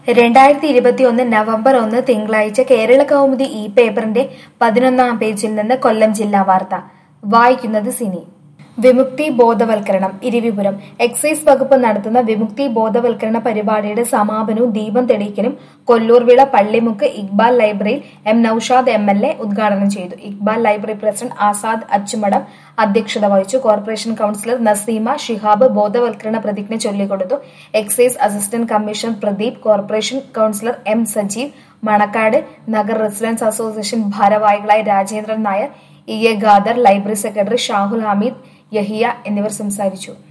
രണ്ടായിരത്തി ഇരുപത്തിയൊന്ന് നവംബർ ഒന്ന് തിങ്കളാഴ്ച കേരള കൗമുദി ഈ പേപ്പറിന്റെ പതിനൊന്നാം പേജിൽ നിന്ന് കൊല്ലം ജില്ലാ വാർത്ത വായിക്കുന്നത് സിനി വിമുക്തി ബോധവൽക്കരണം ഇരിവിപുരം എക്സൈസ് വകുപ്പ് നടത്തുന്ന വിമുക്തി ബോധവൽക്കരണ പരിപാടിയുടെ സമാപനവും ദീപം തെളിയിക്കലും കൊല്ലൂർവിള പള്ളിമുക്ക് ഇക്ബാൽ ലൈബ്രറിയിൽ M Noushad M L A ഉദ്ഘാടനം ചെയ്തു ഇക്ബാൽ ലൈബ്രറി പ്രസിഡന്റ് ആസാദ് അച്ചുമടം അധ്യക്ഷത വഹിച്ചു കോർപ്പറേഷൻ കൌൺസിലർ നസീമ ഷിഹാബ് ബോധവൽക്കരണ പ്രതിജ്ഞ ചൊല്ലിക്കൊടുത്തു excise assistant commissioner Pradeep corporation councillor M Sajeev Manakkad Nagar residents association ഭാരവാഹികളായ Rajendran Nair E A Khader library secretary Shahul Hameed Yahiya എന്നിവർ സംസാരിച്ചു